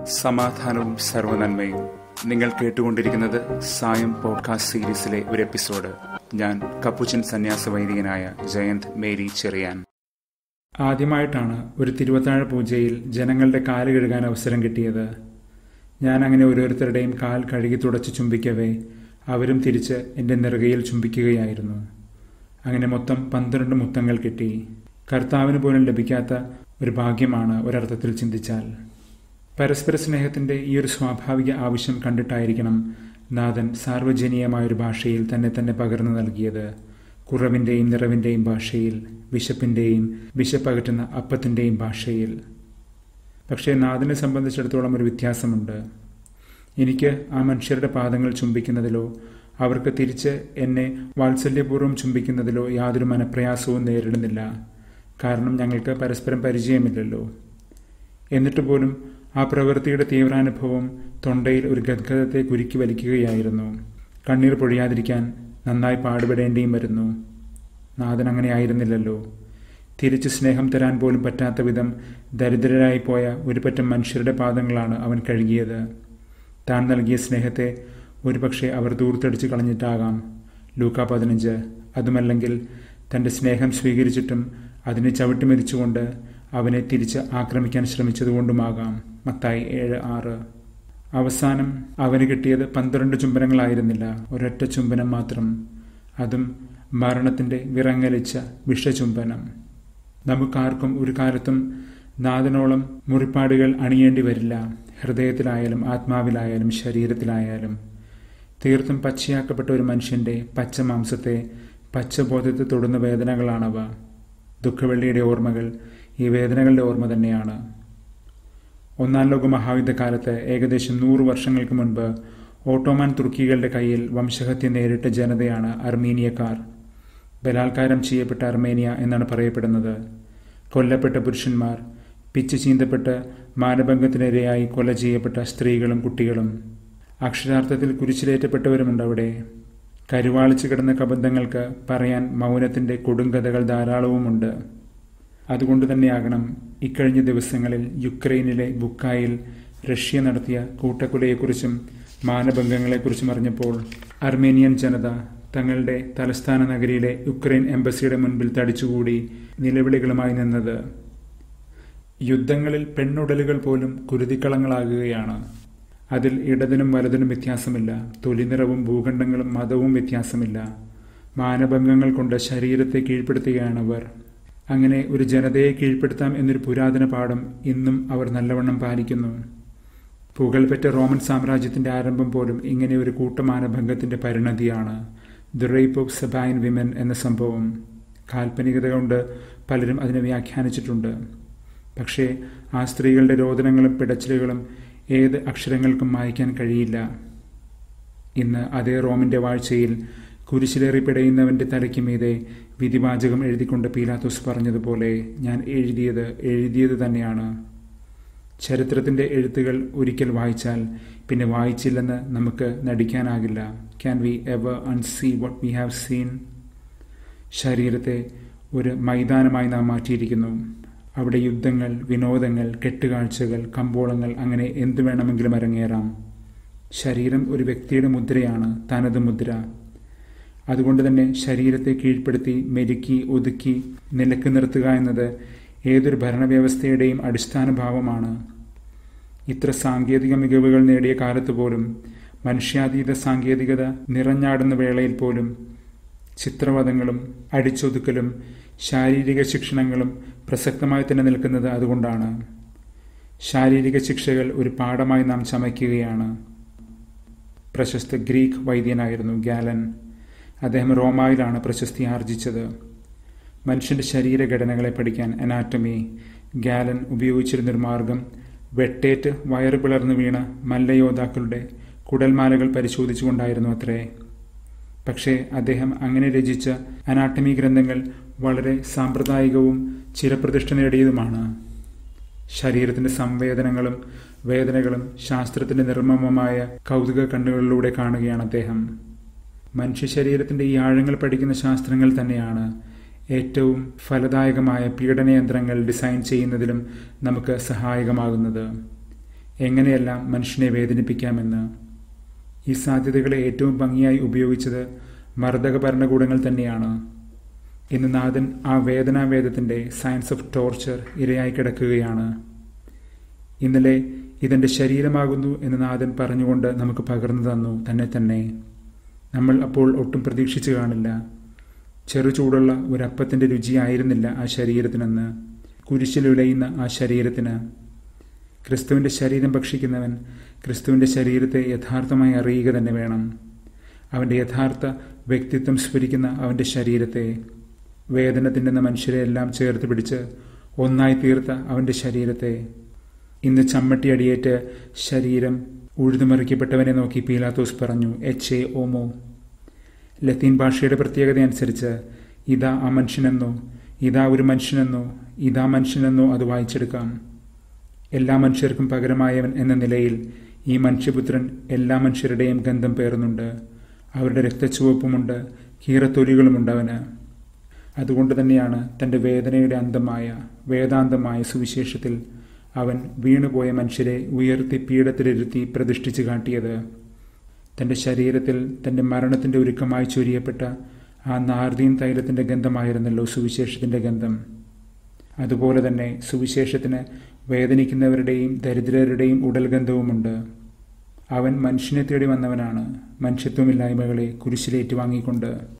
സമാധാനവും സർവനന്മയും നിങ്ങൾ കേട്ടുകൊണ്ടിരിക്കുന്നത് സായം പോഡ്കാസ്റ്റ് സീരീസിലെ ഒരു എപ്പിസോഡ് ഞാൻ കപ്പുച്ചൻ സന്യാസ വൈദികനായ ജയന്ത് മേരി ചെറിയാൻ ആദ്യമായിട്ടാണ് ഒരു തിരുവത്താഴ പൂജയിൽ ജനങ്ങളുടെ കാല് കഴുകാൻ അവസരം കിട്ടിയത് ഞാൻ അങ്ങനെ ഓരോരുത്തരുടെയും കാൽ കഴുകി തുടച്ച് ചുംബിക്കവേ അവരും തിരിച്ച് എൻ്റെ നെറുകയിൽ ചുംബിക്കുകയായിരുന്നു അങ്ങനെ മൊത്തം പന്ത്രണ്ട് മുത്തങ്ങൾ കിട്ടി കർത്താവിന് പോലും ലഭിക്കാത്ത ഒരു ഭാഗ്യമാണ് ഒരർത്ഥത്തിൽ ചിന്തിച്ചാൽ പരസ്പര സ്നേഹത്തിന്റെ ഈ ഒരു സ്വാഭാവിക ആവശ്യം കണ്ടിട്ടായിരിക്കണം നാഥൻ സാർവജനീയമായൊരു ഭാഷയിൽ തന്നെ തന്നെ പകർന്നു നൽകിയത് കുറവിന്റെയും നിറവിന്റെയും ഭാഷയിൽ വിശപ്പിന്റെയും വിശപ്പകറ്റുന്ന അപ്പത്തിന്റെയും ഭാഷയിൽ പക്ഷേ നാഥനെ സംബന്ധിച്ചിടത്തോളം ഒരു വ്യത്യാസമുണ്ട് എനിക്ക് ആ മനുഷ്യരുടെ പാദങ്ങൾ ചുംബിക്കുന്നതിലോ അവർക്ക് തിരിച്ച് എന്നെ വാത്സല്യപൂർവ്വം ചുംബിക്കുന്നതിലോ യാതൊരു മനപ്രയാസവും നേരിടുന്നില്ല കാരണം ഞങ്ങൾക്ക് പരസ്പരം പരിചയമില്ലല്ലോ എന്നിട്ട് പോലും ആ പ്രവൃത്തിയുടെ തീവ്രാനുഭവം തൊണ്ടയിൽ ഒരു ഗദ്ഗതത്തെ കുരുക്കി വലിക്കുകയായിരുന്നു കണ്ണീർ പൊഴിയാതിരിക്കാൻ നന്നായി പാടുപെടേണ്ടിയും വരുന്നു നാഥൻ അങ്ങനെ ആയിരുന്നില്ലല്ലോ തിരിച്ച് സ്നേഹം തരാൻ പോലും പറ്റാത്ത വിധം ദരിദ്രരായി പോയ ഒരു പറ്റം മനുഷ്യരുടെ പാദങ്ങളാണ് അവൻ കഴുകിയത് താൻ നൽകിയ സ്നേഹത്തെ ഒരുപക്ഷെ അവർ ദൂർത്തടിച്ച് കളഞ്ഞിട്ടാകാം ലൂക്ക പതിനഞ്ച് അതുമല്ലെങ്കിൽ തന്റെ സ്നേഹം സ്വീകരിച്ചിട്ടും അതിനെ ചവിട്ടിമെതിച്ചുകൊണ്ട് അവനെ തിരിച്ച് ആക്രമിക്കാൻ ശ്രമിച്ചതുകൊണ്ടുമാകാം മത്തായി ഏഴ് ആറ് അവസാനം അവന് കിട്ടിയത് പന്ത്രണ്ട് ചുംബനങ്ങളായിരുന്നില്ല ഒരൊറ്റ ചുംബനം മാത്രം അതും മരണത്തിന്റെ വിറങ്ങലിച്ച വിഷചുംബനം നമുക്കാർക്കും ഒരു കാലത്തും നാഥനോളം മുറിപ്പാടുകൾ അണിയേണ്ടി വരില്ല ഹൃദയത്തിലായാലും ആത്മാവിലായാലും ശരീരത്തിലായാലും തീർത്തും പച്ചയാക്കപ്പെട്ട ഒരു മനുഷ്യന്റെ പച്ച മാംസത്തെ പച്ചബോധത്തെ തൊടുന്ന വേദനകളാണവ ദുഃഖവെള്ളിയുടെ ഓർമ്മകൾ ഈ വേദനകളുടെ ഓർമ്മ തന്നെയാണ് ഒന്നാം ലോക മഹായുദ്ധകാലത്ത് ഏകദേശം നൂറു വർഷങ്ങൾക്ക് മുൻപ് ഓട്ടോമാൻ തുർക്കികളുടെ കയ്യിൽ വംശഹത്യ നേരിട്ട ജനതയാണ് അർമീനിയക്കാർ ബലാത്കാരം ചെയ്യപ്പെട്ട അർമേനിയ എന്നാണ് പറയപ്പെടുന്നത് കൊല്ലപ്പെട്ട പുരുഷന്മാർ പിച്ച് ചീന്തപ്പെട്ട് മാനഭംഗത്തിനിരയായി കൊല ചെയ്യപ്പെട്ട സ്ത്രീകളും കുട്ടികളും അക്ഷരാർത്ഥത്തിൽ കുരിശിലേറ്റപ്പെട്ടവരുമുണ്ട് അവിടെ കരുവാളിച്ചു കിടന്ന കബന്ധങ്ങൾക്ക് പറയാൻ മൗനത്തിന്റെ കൊടുങ്കഥകൾ ധാരാളവുമുണ്ട് അതുകൊണ്ട് തന്നെയാകണം ഇക്കഴിഞ്ഞ ദിവസങ്ങളിൽ യുക്രൈനിലെ ബുക്കായിൽ റഷ്യ നടത്തിയ കൂട്ടക്കൊലയെക്കുറിച്ചും മാനഭംഗങ്ങളെക്കുറിച്ചും അറിഞ്ഞപ്പോൾ അർമേനിയൻ ജനത തങ്ങളുടെ തലസ്ഥാന നഗരിയിലെ യുക്രൈൻ എംബസിയുടെ മുൻപിൽ തടിച്ചുകൂടി നിലവിളികളുമായി നിന്നത് യുദ്ധങ്ങളിൽ പെണ്ണുടലുകൾ പോലും കുരുതിക്കളങ്ങളാകുകയാണ് അതിൽ ഇടതിനും വലതിനും വ്യത്യാസമില്ല തൊലിനിറവും ഭൂഖണ്ഡങ്ങളും മതവും വ്യത്യാസമില്ല മാനഭംഗങ്ങൾ കൊണ്ട് ശരീരത്തെ കീഴ്പ്പെടുത്തുകയാണവർ അങ്ങനെ ഒരു ജനതയെ കീഴ്പ്പെടുത്താം എന്നൊരു പുരാതന പാഠം ഇന്നും അവർ നല്ലവണ്ണം പാലിക്കുന്നു പുകൾപെറ്റ റോമൻ സാമ്രാജ്യത്തിന്റെ ആരംഭം പോലും ഇങ്ങനെ ഒരു കൂട്ടമാനഭംഗത്തിന്റെ പരിണതിയാണ് the rape of Sabine women എന്ന സംഭവം കാൽപ്പനികത കൊണ്ട് പലരും അതിനെ വ്യാഖ്യാനിച്ചിട്ടുണ്ട് പക്ഷേ ആ സ്ത്രീകളുടെ രോദനങ്ങളും പിടച്ചിലുകളും ഏത് അക്ഷരങ്ങൾക്കും വായിക്കാൻ കഴിയില്ല ഇന്ന് അതേ റോമിന്റെ വാഴ്ചയിൽ കുരിശിലേറി പിടയുന്നവന്റെ തലയ്ക്ക് മീതെ വിധിവാചകം എഴുതിക്കൊണ്ട് പീലാത്തോസ് പറഞ്ഞതുപോലെ ഞാൻ എഴുതിയത് എഴുതിയത് തന്നെയാണ് ചരിത്രത്തിന്റെ എഴുത്തുകൾ ഒരിക്കൽ വായിച്ചാൽ പിന്നെ വായിച്ചില്ലെന്ന് നമുക്ക് നടിക്കാനാകില്ല can we ever unsee what we have seen ശരീരത്തെ ഒരു മൈതാനമായി നാം മാറ്റിയിരിക്കുന്നു അവിടെ യുദ്ധങ്ങൾ വിനോദങ്ങൾ കെട്ടുകാഴ്ചകൾ കമ്പോളങ്ങൾ അങ്ങനെ എന്തു വേണമെങ്കിലും അരങ്ങേറാം ശരീരം ഒരു വ്യക്തിയുടെ മുദ്രയാണ് തനത് മുദ്ര അതുകൊണ്ട് തന്നെ ശരീരത്തെ കീഴ്പ്പെടുത്തി മെരുക്കി ഒതുക്കി നിലക്ക് നിർത്തുക എന്നത് ഏതൊരു ഭരണവ്യവസ്ഥയുടെയും അടിസ്ഥാന ഭാവമാണ് ഇത്ര സാങ്കേതിക മികവുകൾ നേടിയ കാലത്ത് പോലും മനുഷ്യാതീത സാങ്കേതികത നിറഞ്ഞാടുന്ന വേളയിൽ പോലും ചിത്രവധങ്ങളും അടിച്ചൊതുക്കലും ശാരീരിക ശിക്ഷണങ്ങളും പ്രസക്തമായി തന്നെ നിൽക്കുന്നത് അതുകൊണ്ടാണ് ശാരീരിക ശിക്ഷകൾ ഒരു പാഠമായി നാം ചമയ്ക്കുകയാണ് പ്രശസ്ത ഗ്രീക്ക് വൈദ്യനായിരുന്നു ഗാലൻ അദ്ദേഹം റോമായിലാണ് പ്രശസ്തി ആർജിച്ചത് മനുഷ്യന്റെ ശരീരഘടനകളെ പഠിക്കാൻ അനാറ്റമി ഗാലൻ ഉപയോഗിച്ചിരുന്നൊരു മാർഗം വെട്ടേറ്റ് വയറ് പിളർന്നു വീണ മല്ലയോദ്ധാക്കളുടെ കുടൽമാലകൾ പരിശോധിച്ചുകൊണ്ടായിരുന്നു അത്രേ പക്ഷേ അദ്ദേഹം അങ്ങനെ രചിച്ച അനാട്ടമി ഗ്രന്ഥങ്ങൾ വളരെ സാമ്പ്രദായികവും ചിരപ്രതിഷ്ഠ നേടിയതുമാണ് ശരീരത്തിന്റെ സംവേദനങ്ങളും വേദനകളും ശാസ്ത്രത്തിന്റെ നിർമ്മമമായ കൗതുക കണ്ണുകളിലൂടെ കാണുകയാണ് അദ്ദേഹം മനുഷ്യ ശരീരത്തിന്റെ ഈ ആഴങ്ങൾ പഠിക്കുന്ന ശാസ്ത്രങ്ങൾ തന്നെയാണ് ഏറ്റവും ഫലദായകമായ പീഡനയന്ത്രങ്ങൾ ഡിസൈൻ ചെയ്യുന്നതിലും നമുക്ക് സഹായകമാകുന്നത് എങ്ങനെയെല്ലാം മനുഷ്യനെ വേദനിപ്പിക്കാമെന്ന് ഈ സാധ്യതകളെ ഏറ്റവും ഭംഗിയായി ഉപയോഗിച്ചത് മർദ്ദക ഭരണകൂടങ്ങൾ തന്നെയാണ് ഇന്ന് നാഥൻ ആ വേദനാവേദത്തിന്റെ സയൻസ് ഓഫ് ടോർച്ചർ ഇരയായി കിടക്കുകയാണ് ഇന്നലെ ഇതെന്റെ ശരീരമാകുന്നു എന്ന് നാഥൻ പറഞ്ഞുകൊണ്ട് നമുക്ക് പകർന്നു തന്നു തന്നെ തന്നെ നമ്മൾ അപ്പോൾ ഒട്ടും പ്രതീക്ഷിച്ചു കാണില്ല ചെറു ചൂടുള്ള ഒരപ്പത്തിന്റെ രുചിയായിരുന്നില്ല ആ ശരീരത്തിനെന്ന് കുരിശിലുലയുന്ന ആ ശരീരത്തിന് ക്രിസ്തുവിന്റെ ശരീരം ഭക്ഷിക്കുന്നവൻ ക്രിസ്തുവിന്റെ ശരീരത്തെ യഥാർത്ഥമായി അറിയുക തന്നെ വേണം അവന്റെ യഥാർത്ഥ വ്യക്തിത്വം സ്ഫുരിക്കുന്ന അവന്റെ ശരീരത്തെ വേദന തിന്നുന്ന മനുഷ്യരെ എല്ലാം ചേർത്ത് പിടിച്ച് ഒന്നായി തീർത്ത അവന്റെ ശരീരത്തെ ഇന്ന് ചമ്മട്ടി അടിയേറ്റ് ശരീരം ഉഴുതുമറിക്കപ്പെട്ടവനെ നോക്കി പീലാത്തോസ് പറഞ്ഞു എച്ച് എ ഓമോ ലത്തീൻ ഭാഷയുടെ പ്രത്യേകത അനുസരിച്ച് ഇതാ ആ മനുഷ്യനെന്നോ ഇതാ ഒരു മനുഷ്യനെന്നോ ഇതാ മനുഷ്യനെന്നോ അത് വായിച്ചെടുക്കാം എല്ലാ മനുഷ്യർക്കും പകരമായവൻ എന്ന നിലയിൽ ഈ മനുഷ്യപുത്രൻ എല്ലാ മനുഷ്യരുടെയും ഗന്ധം പേറുന്നുണ്ട് അവരുടെ രക്തച്ചുവപ്പുമുണ്ട് കീറത്തൊലികളുമുണ്ട് അവന് അതുകൊണ്ട് തന്നെയാണ് തന്റെ വേദനയുടെ അന്തമായ വേദാന്തമായ സുവിശേഷത്തിൽ അവൻ വീണുപോയ മനുഷ്യരെ ഉയർത്തി പീഠത്തിലിരുത്തി പ്രതിഷ്ഠിച്ചു കാട്ടിയത് തന്റെ ശരീരത്തിൽ തന്റെ മരണത്തിന്റെ ഒരുക്കമായി ചൊരിയപ്പെട്ട ആ നാർദീൻ തൈലത്തിന്റെ ഗന്ധമായിരുന്നല്ലോ സുവിശേഷത്തിന്റെ ഗന്ധം അതുപോലെ തന്നെ സുവിശേഷത്തിന് വേദനിക്കുന്നവരുടെയും ദരിദ്രരുടെയും ഉടൽഗന്ധവുമുണ്ട് അവൻ മനുഷ്യനെ തേടി വന്നവനാണ് മനുഷ്യത്വമില്ലായ്മകളെ കുരിശിലേറ്റുവാങ്ങിക്കൊണ്ട്